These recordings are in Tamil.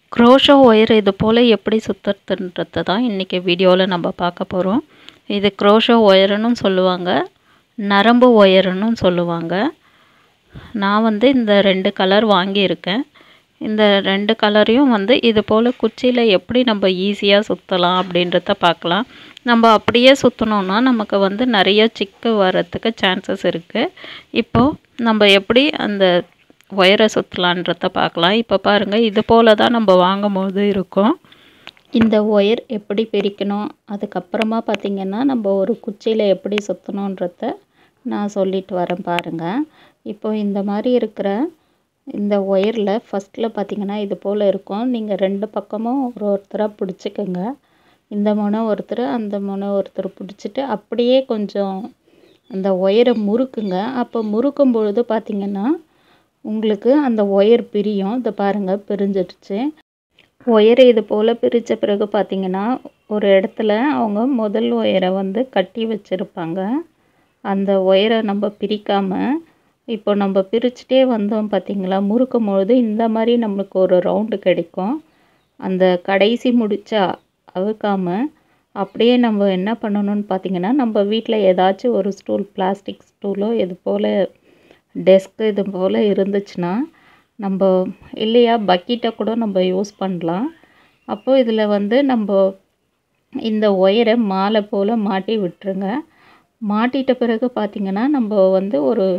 க்ரோஷோ ஒயர் இது போல் எப்படி சுற்றுறதுன்றத தான் இன்றைக்கி வீடியோவில் நம்ம பார்க்க போகிறோம் இது க்ரோஷோ ஒயருன்னு சொல்லுவாங்க நரம்பு ஒயருன்னு சொல்லுவாங்க நான் வந்து இந்த ரெண்டு கலர் வாங்கியிருக்கேன் இந்த ரெண்டு கலரையும் வந்து இது போல் குச்சியில் எப்படி நம்ம ஈஸியாக சுற்றலாம் அப்படின்றத பார்க்கலாம் நம்ம அப்படியே சுற்றினோன்னா நமக்கு வந்து நிறைய சிக்கு வர்றதுக்கு சான்சஸ் இருக்குது இப்போது நம்ம எப்படி அந்த ஒயரை சுற்றலான்றத பார்க்கலாம் இப்போ பாருங்கள் இது போல் தான் நம்ம வாங்கும்போது இருக்கும் இந்த ஒயர் எப்படி பிரிக்கணும் அதுக்கப்புறமா பார்த்திங்கன்னா நம்ம ஒரு குச்சியில் எப்படி சுற்றணுன்றத நான் சொல்லிட்டு வரேன் பாருங்கள் இப்போ இந்த மாதிரி இருக்கிற இந்த ஒயரில் ஃபஸ்ட்டில் பார்த்திங்கன்னா இது போல் இருக்கும் நீங்கள் ரெண்டு பக்கமும் ஒரு ஒருத்தராக பிடிச்சிக்கோங்க இந்த முனை ஒருத்தர் அந்த முனை ஒருத்தர் பிடிச்சிட்டு அப்படியே கொஞ்சம் அந்த ஒயரை முறுக்குங்க அப்போ முறுக்கும் பொழுது பார்த்திங்கன்னா உங்களுக்கு அந்த ஒயர் பிரியும் இதை பாருங்கள் பிரிஞ்சிடுச்சு ஒயரை இது போல் பிரித்த பிறகு பார்த்திங்கன்னா ஒரு இடத்துல அவங்க முதல் ஒயரை வந்து கட்டி வச்சுருப்பாங்க அந்த ஒயரை நம்ம பிரிக்காமல் இப்போ நம்ம பிரிச்சுட்டே வந்தோம் பார்த்திங்களா முறுக்கும் பொழுது இந்த மாதிரி நம்மளுக்கு ஒரு ரவுண்டு கிடைக்கும் அந்த கடைசி முடிச்சா அவுக்காமல் அப்படியே நம்ம என்ன பண்ணணும்னு பார்த்திங்கன்னா நம்ம வீட்டில் ஏதாச்சும் ஒரு ஸ்டூல் பிளாஸ்டிக் ஸ்டூலோ இது போல் டெஸ்க்கு இது போல் இருந்துச்சுன்னா நம்ம இல்லையா பக்கெட்டை கூட நம்ம யூஸ் பண்ணலாம் அப்போது இதில் வந்து நம்ம இந்த ஒயரை மாலை போல் மாட்டி விட்டுருங்க மாட்டிட்ட பிறகு பார்த்திங்கன்னா நம்ம வந்து ஒரு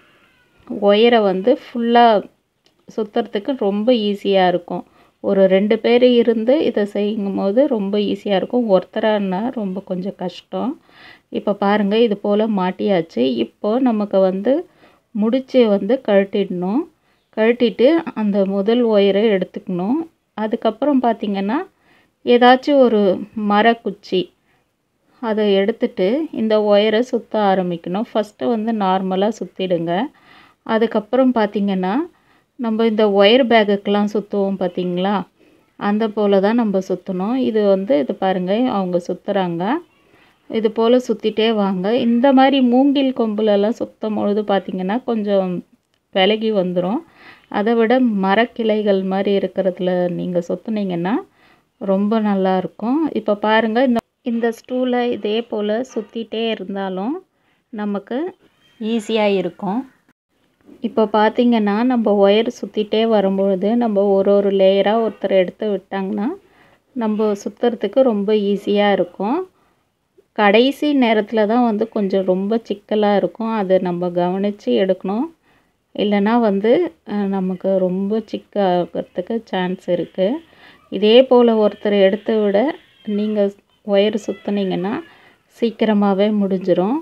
ஒயரை வந்து ஃபுல்லாக சுற்றுறதுக்கு ரொம்ப ஈஸியாக இருக்கும் ஒரு ரெண்டு பேர் இருந்து இதை செய்யும் போது ரொம்ப ஈஸியாக இருக்கும் ஒருத்தரானா ரொம்ப கொஞ்சம் கஷ்டம் இப்போ பாருங்கள் இது போல் மாட்டியாச்சு இப்போது நமக்கு வந்து முடிச்சு வந்து கழட்டிடணும் கழட்டிட்டு அந்த முதல் ஒயரை எடுத்துக்கணும் அதுக்கப்புறம் பார்த்திங்கன்னா ஏதாச்சும் ஒரு மரக்குச்சி அதை எடுத்துட்டு இந்த ஒயரை சுற்ற ஆரம்பிக்கணும் ஃபஸ்ட்டு வந்து நார்மலாக சுற்றிடுங்க அதுக்கப்புறம் பார்த்திங்கன்னா நம்ம இந்த ஒயர் பேகுக்கெலாம் சுற்றுவோம் பார்த்திங்களா அந்த போல் தான் நம்ம சுற்றணும் இது வந்து இது பாருங்கள் அவங்க சுற்றுறாங்க இது போல் சுற்றிட்டே வாங்க இந்த மாதிரி மூங்கில் கொம்புலலாம் சுற்றும் பொழுது பார்த்திங்கன்னா கொஞ்சம் விலகி வந்துடும் அதை விட மரக்கிளைகள் மாதிரி இருக்கிறதுல நீங்கள் சுற்றுனீங்கன்னா ரொம்ப நல்லாயிருக்கும் இப்போ பாருங்கள் இந்த இந்த ஸ்டூலை இதே போல் சுற்றிட்டே இருந்தாலும் நமக்கு ஈஸியாக இருக்கும் இப்போ பார்த்திங்கன்னா நம்ம ஒயர் சுற்றிட்டே வரும்பொழுது நம்ம ஒரு ஒரு லேயராக ஒருத்தர் எடுத்து விட்டாங்கன்னா நம்ம சுற்றுறதுக்கு ரொம்ப ஈஸியாக இருக்கும் கடைசி நேரத்தில் தான் வந்து கொஞ்சம் ரொம்ப சிக்கலாக இருக்கும் அதை நம்ம கவனித்து எடுக்கணும் இல்லைன்னா வந்து நமக்கு ரொம்ப சிக்காகிறதுக்கு சான்ஸ் இருக்குது இதே போல் ஒருத்தர் எடுத்து விட நீங்கள் ஒயர் சுற்றுனீங்கன்னா சீக்கிரமாகவே முடிஞ்சிடும்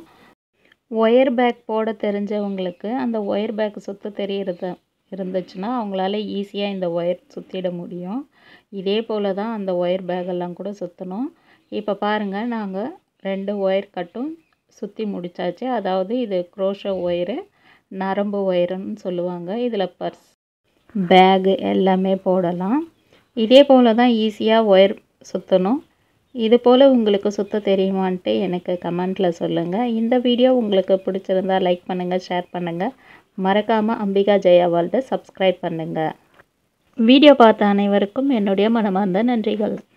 ஒயர் பேக் போட தெரிஞ்சவங்களுக்கு அந்த ஒயர் பேக் சுற்ற தெரியறது இருந்துச்சுன்னா அவங்களால ஈஸியாக இந்த ஒயர் சுற்றிட முடியும் இதே போல் தான் அந்த ஒயர் பேக்கெல்லாம் கூட சுற்றணும் இப்போ பாருங்கள் நாங்கள் ரெண்டு ஒயர் கட்டும் சுற்றி முடித்தாச்சு அதாவது இது குரோஷோ ஒயரு நரம்பு ஒயருன்னு சொல்லுவாங்க இதில் பர்ஸ் பேகு எல்லாமே போடலாம் இதே போல் தான் ஈஸியாக ஒயர் சுற்றணும் இது போல் உங்களுக்கு சுத்த தெரியுமான்ட்டு எனக்கு கமெண்ட்டில் சொல்லுங்கள் இந்த வீடியோ உங்களுக்கு பிடிச்சிருந்தால் லைக் பண்ணுங்கள் ஷேர் பண்ணுங்கள் மறக்காமல் அம்பிகா ஜெயா வேர்ல்டை சப்ஸ்கிரைப் பண்ணுங்கள் வீடியோ பார்த்த அனைவருக்கும் என்னுடைய மனமார்ந்த நன்றிகள்